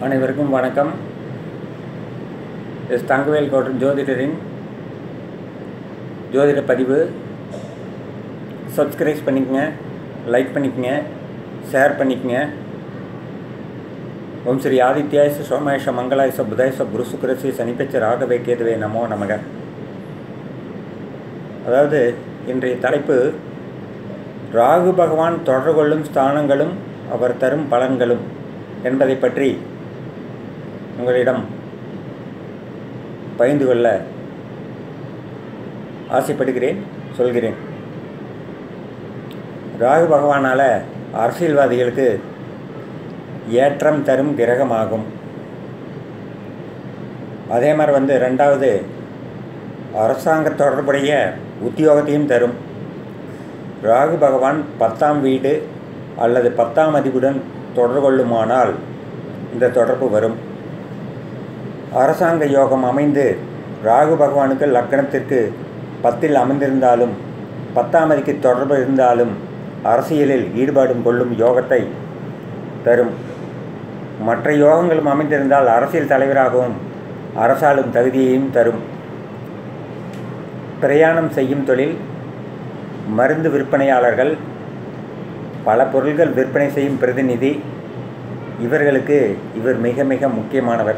அனைவருக்கும் வணக்கம் எஸ் தங்கவேல் கோட்டன் ஜோதிடரின் ஜோதிட பதிவு சப்ஸ்கிரைப் பண்ணிக்கங்க லைக் பண்ணிக்கங்க ஷேர் பண்ணிக்கங்க ஓம் ஸ்ரீ ஆதித்யாயச சோமேஷ மங்களாயச புதாயச குரு சுக்கரசி சனிப்பெச்ச ராகவே கேதுவே நமோ நமக அதாவது இன்றைய தலைப்பு ராகு பகவான் தொடர்பு கொள்ளும் ஸ்தானங்களும் அவர் தரும் பலன்களும் என்பதை பற்றி உங்களிடம் பகிர்ந்து கொள்ள ஆசைப்படுகிறேன் சொல்கிறேன் ராகு பகவானால் அரசியல்வாதிகளுக்கு ஏற்றம் தரும் கிரகமாகும் அதே மாதிரி வந்து ரெண்டாவது அரசாங்க தொடர்புடைய உத்தியோகத்தையும் தரும் ராகு பகவான் பத்தாம் வீடு அல்லது பத்தாம் அதிபுடன் தொடர்பு கொள்ளுமானால் இந்த தொடர்பு வரும் அரசாங்க யோகம் அமைந்து ராகு பகவானுக்கு லக்கணத்திற்கு பத்தில் அமைந்திருந்தாலும் பத்தாம் அதிக்கு தொடர்பு இருந்தாலும் அரசியலில் ஈடுபாடும் கொள்ளும் யோகத்தை தரும் மற்ற யோகங்களும் அமைந்திருந்தால் அரசியல் தலைவராகவும் அரசாளும் தகுதியையும் தரும் பிரயாணம் செய்யும் தொழில் மருந்து விற்பனையாளர்கள் பல பொருள்கள் விற்பனை செய்யும் பிரதிநிதி இவர்களுக்கு இவர் மிக மிக முக்கியமானவர்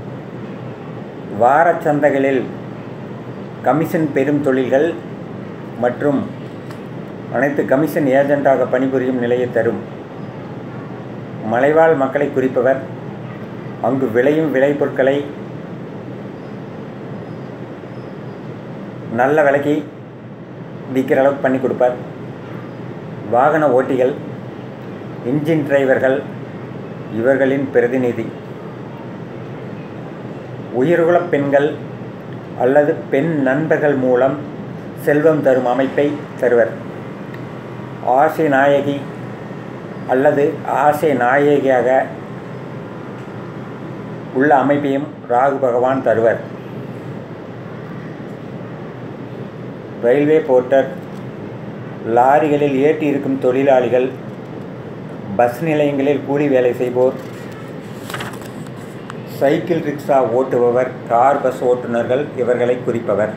வார சந்தைகளில் கமிஷன் பெறும் தொழில்கள் மற்றும் அனைத்து கமிஷன் ஏஜெண்டாக பணிபுரியும் நிலையை தரும் மலைவாழ் மக்களை குறிப்பவர் அங்கு விளையும் விளைபொருட்களை நல்ல விலைக்கு விற்கிற அளவுக்கு பண்ணி கொடுப்பார் வாகன ஓட்டிகள் இன்ஜின் டிரைவர்கள் இவர்களின் பிரதிநிதி உயிர்குல பெண்கள் அல்லது பெண் நண்பர்கள் மூலம் செல்வம் தரும் அமைப்பை தருவர் ஆசை நாயகி அல்லது ஆசை நாயகியாக உள்ள அமைப்பையும் ராகு பகவான் தருவர் ரயில்வே போர்ட்டர் லாரிகளில் ஏற்றி இருக்கும் தொழிலாளிகள் பஸ் நிலையங்களில் கூலி வேலை செய்வோர் சைக்கிள் ரிக்ஷா ஓட்டுபவர் கார் பஸ் ஓட்டுநர்கள் இவர்களை குறிப்பவர்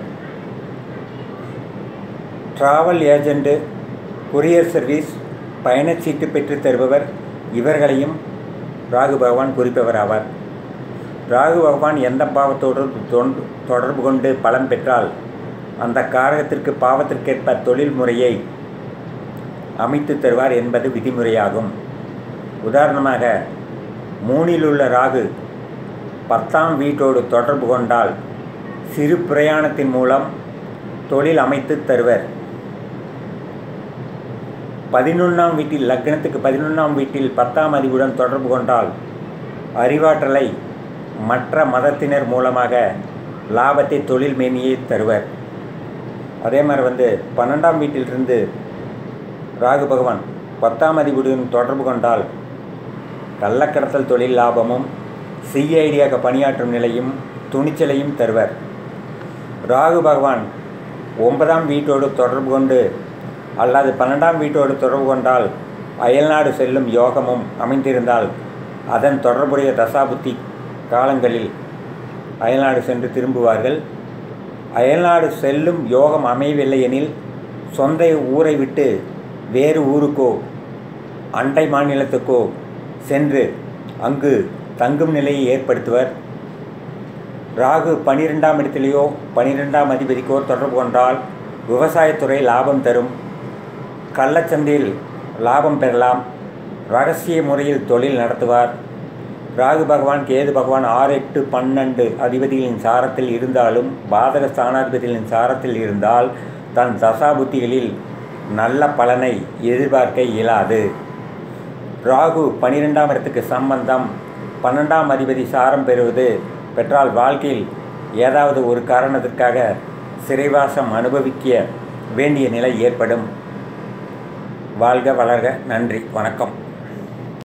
டிராவல் ஏஜெண்ட்டு கொரியர் சர்வீஸ் பயணச்சீட்டு பெற்று தருபவர் இவர்களையும் ராகு பகவான் குறிப்பவர் ஆவார் ராகு பகவான் எந்த பாவத்தோடு தொடர்பு கொண்டு பலன் பெற்றால் அந்த காரகத்திற்கு பாவத்திற்கேற்ப தொழில் முறையை அமைத்து தருவார் என்பது விதிமுறையாகும் உதாரணமாக மூணில் உள்ள ராகு பத்தாம் வீட்டோடு தொடர்பு கொண்டால் சிறு பிரயாணத்தின் மூலம் தொழில் அமைத்து தருவர் பதினொன்றாம் வீட்டில் லக்னத்துக்கு பதினொன்றாம் வீட்டில் பத்தாம் அதிபுடன் தொடர்பு கொண்டால் அறிவாற்றலை மற்ற மதத்தினர் மூலமாக லாபத்தை தொழில் மேனியை தருவர் அதே மாதிரி வந்து பன்னெண்டாம் வீட்டிலிருந்து ராகு பகவான் பத்தாம் அதிபுடன் தொடர்பு கொண்டால் கள்ளக்கடத்தல் தொழில் லாபமும் சிஐடியாக பணியாற்றும் நிலையும் துணிச்சலையும் தருவர் ராகு பகவான் ஒன்பதாம் வீட்டோடு தொடர்பு கொண்டு அல்லது பன்னெண்டாம் வீட்டோடு தொடர்பு கொண்டால் அயல்நாடு செல்லும் யோகமும் அமைந்திருந்தால் அதன் தொடர்புடைய தசாபுத்தி காலங்களில் அயல்நாடு சென்று திரும்புவார்கள் அயல்நாடு செல்லும் யோகம் அமையவில்லை எனில் சொந்த ஊரை விட்டு வேறு ஊருக்கோ அண்டை மாநிலத்துக்கோ சென்று அங்கு தங்கும் நிலையை ஏற்படுத்துவர் ராகு பனிரெண்டாம் இடத்திலேயோ பனிரெண்டாம் அதிபதிக்கோ தொடர்பு கொண்டால் விவசாயத்துறை லாபம் தரும் கள்ளச்சந்தையில் லாபம் பெறலாம் ரகசிய முறையில் தொழில் நடத்துவார் ராகு பகவான் கேது பகவான் ஆறு எட்டு பன்னெண்டு அதிபதிகளின் சாரத்தில் இருந்தாலும் பாதக ஸ்தானாதிபதிகளின் சாரத்தில் இருந்தால் தன் தசாபுத்திகளில் நல்ல பலனை எதிர்பார்க்க இயலாது ராகு பனிரெண்டாம் இடத்துக்கு சம்பந்தம் பன்னெண்டாம் அதிபதி சாரம் பெறுவது பெற்றால் வாழ்க்கையில் ஏதாவது ஒரு காரணத்திற்காக சிறைவாசம் அனுபவிக்க வேண்டிய நிலை ஏற்படும் வாழ்க வளர்க நன்றி வணக்கம்